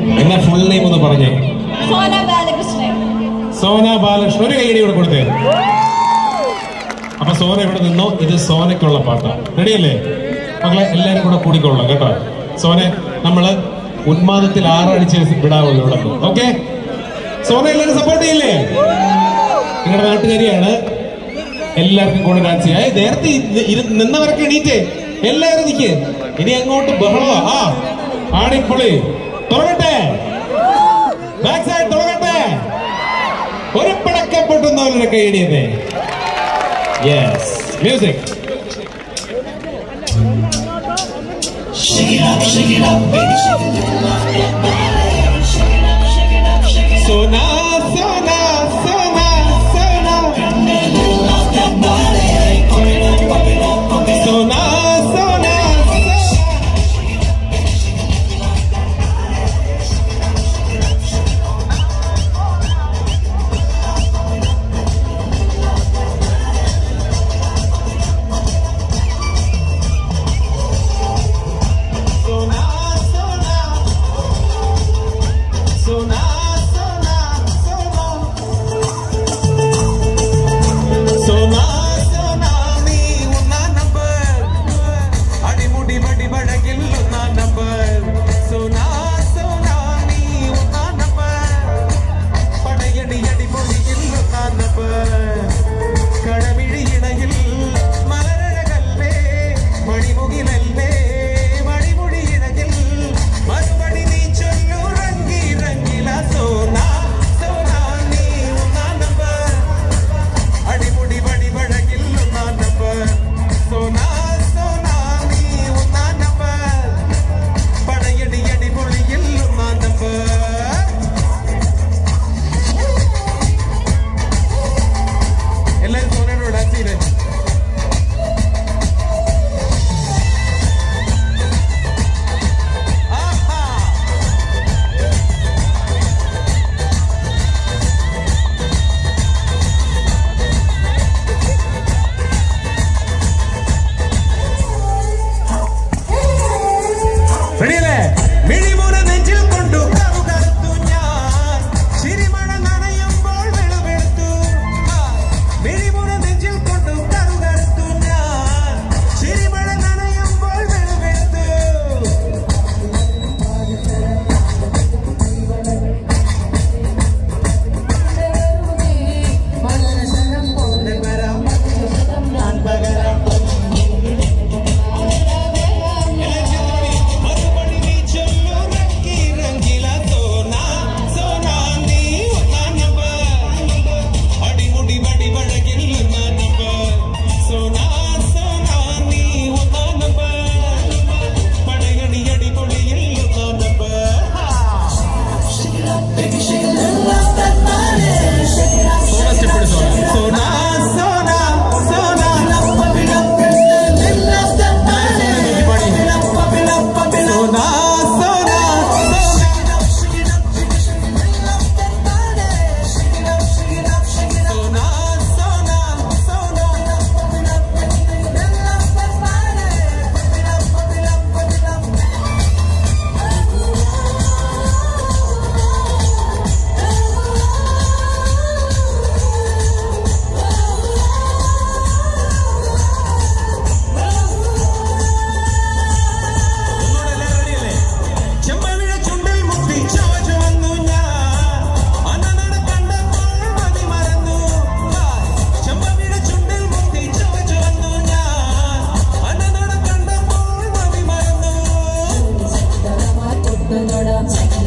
എന്നാ full name ഒന്ന് പറഞ്ഞേ സോന ബാലകൃഷ്ണൻ സോന ബാലകൃഷ്ണൻ ഒരു കൈയടി കൂടെ കൊടുത്തേ അപ്പൊ സോന ഇവിടെ നിന്നോ ഇത് സോനയ്ക്കുള്ള പാട്ടാ റെഡിയല്ലേ മക്കളെ എല്ലാരും കൂടെ കൂടിക്കൊള്ളാം കേട്ടോ സോനെ നമ്മള് ഉന്മാദത്തിൽ ആറടിച്ച് വിടാവുള്ളൂ ഇവിടെ ഓക്കെ സോന എല്ലാരും സപ്പോർട്ട് ചെയ്യില്ലേ നിങ്ങളുടെ നാട്ടുകാരിയാണ് എല്ലാവർക്കും കൂടെ ഡാൻസ് ചെയ്യാം ഏയ് നേരത്തെ ഇ- ഇരു- നിന്നവരൊക്കെ എണീറ്റേ എല്ലാവരും നിൽക്ക് ഇനി അങ്ങോട്ട് ബഹളമാ ആ ആടിപ്പൊളി തുടങ്ങട്ടെ ബാക്ക് സൈഡ് തുടങ്ങട്ടെ ഒരു പടക്കം പൊട്ടുന്നവരുടെ കൈയടിയതേ യെസ് മ്യൂസിക് സോന സോന സോന സോന സോന സോന സോന സോന സോന സോന സോന സോന നീ ഒന്നാം നമ്പർ അടിമുടി വടി വഴകിൽ ഒന്നാം നമ്പർ സോന സോന നീ ഒന്നാം നമ്പർ പടയടി അടി പൊടിയിൽ ഒന്നാം നമ്പർ കടമിഴിയിണയിൽ മലരഴകല്ലേ മണിമുകിലല്ലേ മണിമുടിയിണയിൽ മറുപടി നീ ചൊല്ലു റങ്കി റങ്കില സോന സോന നീ ഒന്നാം നമ്പർ അടിമുടി വടി വഴകിൽ ഒന്നാം നമ്പർ സോന സോന നീ ഒന്നാം നമ്പർ പടയടി അടി പൊളിയിൽ ഒന്നാം നമ്പർ എല്ലാവരും സോനയോട് ഡാൻസ് ചെയ്തേ ആഹാ റെഡിയല്ലേ മിഴിമുന നെഞ്ചിൽ കൊണ്ടു കറുകറുത്തു ഞാൻ ചിരിമണ നനയുമ്പോൾ വെളുവെടുത്തു മിഴിമുന നെഞ്ചിൽ കൊണ്ടു കറുകറുത്തു ഞാൻ ചിരിമണ നനയുമ്പോൾ വെളുവെടുത്തു മറുപടി നീ ചൊല്ലു റങ്കി റങ്കില സോന സോന നീ ഒന്നാം നമ്പർ അടിമുടി വടി വഴകിൽ ഒന്നാം നമ്പർ സോന സോന നീ ഒന്നാം നമ്പർ പടയണി അടി പൊളിയിൽ ഒന്നാം നമ്പർ സോന സ്റ്റെപ്പ് എടുത്തോ സോന സോന സോന സോന സോന സോന സോന ചെമ്പവിഴ ചുണ്ടിൽ മുത്തി ചവച്ചു വന്നു ഞാൻ അന്നനട കണ്ടപ്പോൾ മതി മറന്നു ചെമ്പവിഴ ചുണ്ടിൽ മുത്തി ചവച്ചു വന്നു ഞാൻ അന്നനട കണ്ടപ്പോൾ മതി മറന്നു